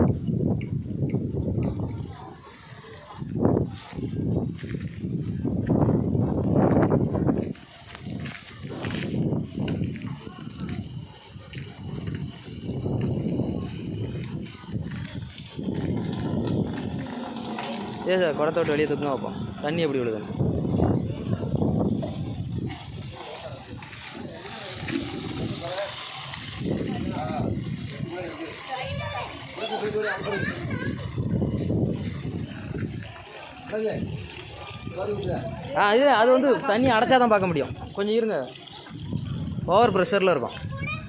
ஏ sir குடத்தை விட்டு வெளியே தூக்கம் வைப்போம் தண்ணி எப்படி விழுது ஆ இது அது வந்து தண்ணி அடைச்சா தான் பார்க்க முடியும் கொஞ்சம் இருங்க ஓவர் ப்ரெஷரில் இருக்கும்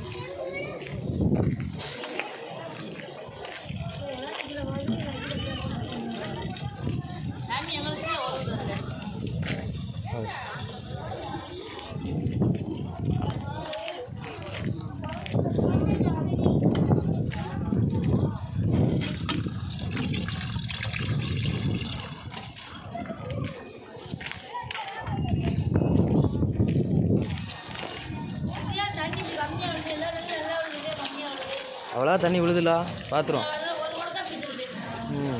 தண்ணி கம்மியாக வருது எல்லா இடத்துலையும் எல்லா இடத்துலையும் கம்மியாக வருது அவ்வளோ தண்ணி விழுதுல பாத்ரூம் அதெல்லாம் ஒரு குடம் தான் பிடிச்சிருக்கு ம்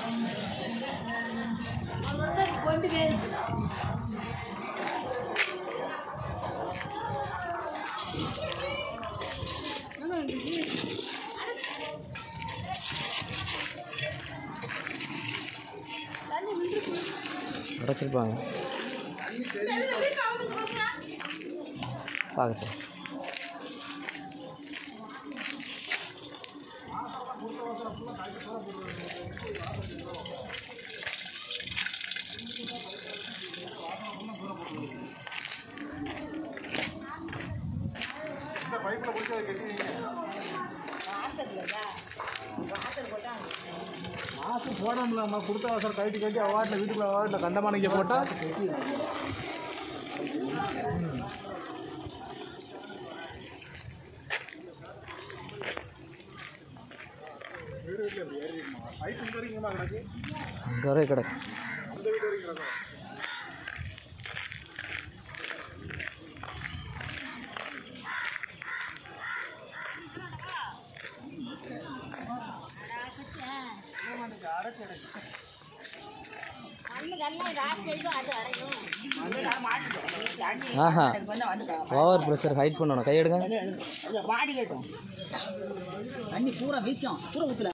அதோட தான் கொண்டு போயிருக்கு அடைச்சிருப்பாங்க பார்க்க சார் மாசு போடணும்ல நம்ம கொடுத்த அவசரம் கழட்டி கழட்டி அவாட்டில் வீட்டுக்குள்ள அவாட்டில் கண்டமானிக்க போட்டால் இங்கே வரை கிடக்கு ஆஹா ஓவர் ப்ரெஷர் ஹைட் பண்ணணும் கை எடுங்க வாடி கேட்டோம் தண்ணி பூரா வீச்சம் பூரா ஊத்துல